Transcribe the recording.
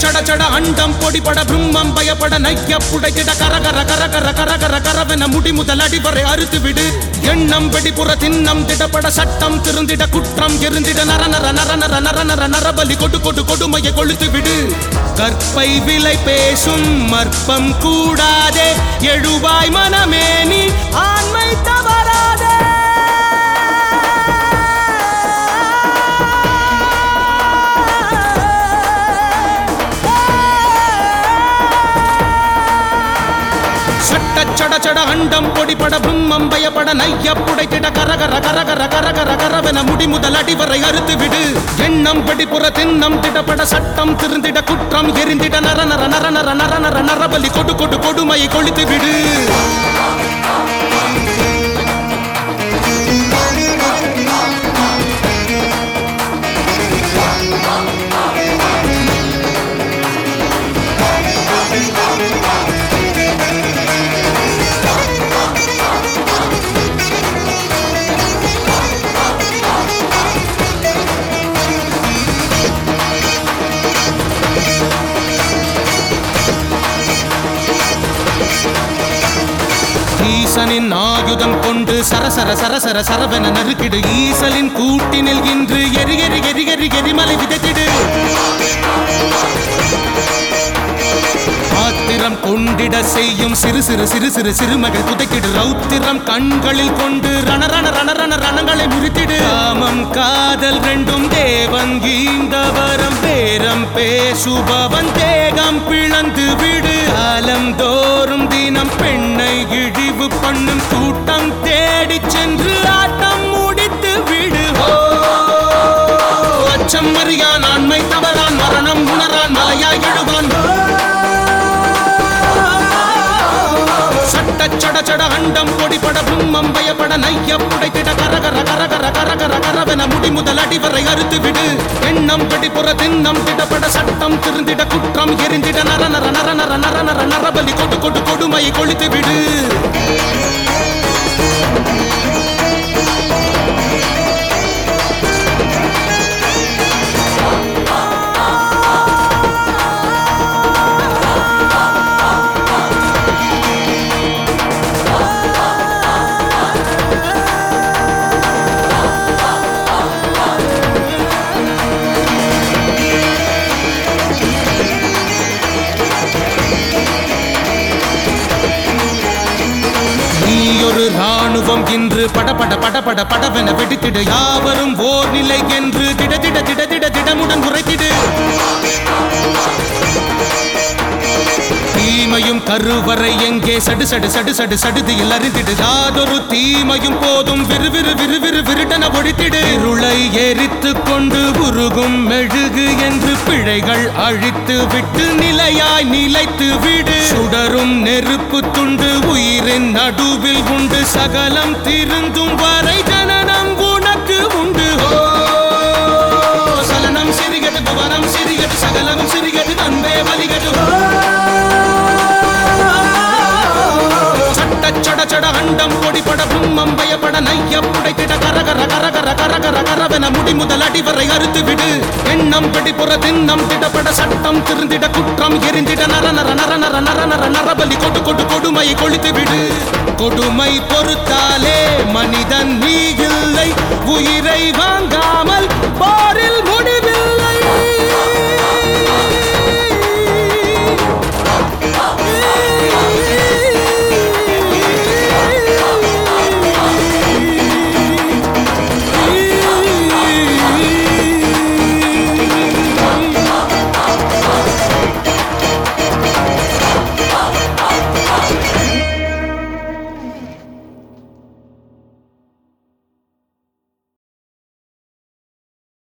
சட சட அண்டம் பொடிபட பிரம்மம் பயப்பட நைய புடைத்திட கரகர கரகர கரகர கரவென முடி முதல் அடிவரை அறுத்து விடு எண்ணம் வெடிபுற திண்ணம் திடப்பட சட்டம் திருந்திட குற்றம் எரிந்திட நர நர நர நர நர நர நரபலி கொடு கொடு கொடுமையை கொளுத்து விடு கற்பை விலை பேசும் மற்பம் கூடாதே எழுவாய் மனமே நீ ஆண்மை தவறாதே சட்ட சட சட அண்டம் பொடிபட பிரம்மம் பயப்பட நைய புடைத்திட கரகர கரகர கரகர கரவென முடி முதல் அடிவரை அறுத்து விடு எண்ணம் வெடிப்புற திண்ணம் திடப்பட சட்டம் திருந்திட குற்றம் எரிந்திட நர நர நர நர நர நர நரபலி கொடு கொடு கொடுமையை கொளுத்து விடு ஈசனின் ஆயுதம் கொண்டு சரசர சரசர சரவென நறுக்கிடு ஈசலின் கூட்டினில் இன்று எரி எரி எரி எரி எரிமலை விதைத்திடு ஆத்திரம் கொண்டிட செய்யும் சிறு சிறு சிறு சிறு சிறுமகள் புதைக்கிடு ரௌத்திரம் கண்களில் கொண்டு ரண ரண ரண ரண ரணங்களை முறித்திடு காமம் காதல் ரெண்டும் தேவன் ஈந்தவரம் பேரம் பேசுபவன் தேகம் பிளந்து விடு காலம் தோறும் தினம் பெண்ணை இழிவு பண்ணும் கூட்டம் தேடிச் சென்று ஆட்டம் முடித்து விடு ஓ அச்சம் அறியான் ஆண்மை தவறான் மரணம் உணரான் மலையாய் எழுவான் சட்ட சட சட அண்டம் பொடிபட பிரம்மம் பயப்பட நைய புடைத்திட கரகர கரகர கரகர கரவென முடி முதல் அடிவரை அறுத்து விடு எண்ணம் வெடிப்புற திண்ணம் திடப்பட சட்டம் திருந்திட குற்றம் எரிந்திட நர நர நர நர நர நர நரபலி கொடு கொடு கொடுமையை கொளுத்து விடு நீ ஒரு ராணுவம் இன்று படபட படபட படவென வெடித்திடு யாவரும் ஓர் நிலை என்று திட திட திட திட திடமுடன் உரைத்திடு தீமையும் கருவறை எங்கே சடு சடு சடு சடு சடுதியில் அறிந்திடு யாதொரு தீமையும் போதும் விறுவிறு விறுவிறு விருடன ஒழித்திடு இருளை எரித்து கொண்டு உருகும் மெழுகு என்று பிழைகள் அழித்து விட்டு நிலையாய் நிலைத்து விடு சுடரும் நெருப்பு துண்டு உயிரின் நடுவில் உண்டு சகலம் திருந்தும் வரை ஜனனம் உனக்கு உண்டு ஓ சலனம் சிறியது புவனம் சிறியது சகலமும் சிறியது அன்பே வலிகது சட்ட சட சட அண்டம் பொடிபட பிரம்மம் பயப்பட நைய புடைத்திட கரகர கரகர கரகர கரவென முடி முதல் அடிவரை அறுத்து விடு எண்ணம் வெடிப்புற திண்ணம் திடப்பட சட்டம் திருந்திட குற்றம் எரிந்திட நர நர நர நர நர நர நரபலி கொடு கொடு கொடுமையை கொளுத்து விடு கொடுமை பொறுத்தாலே மனிதன் நீ இல்லை உயிரை வாங்க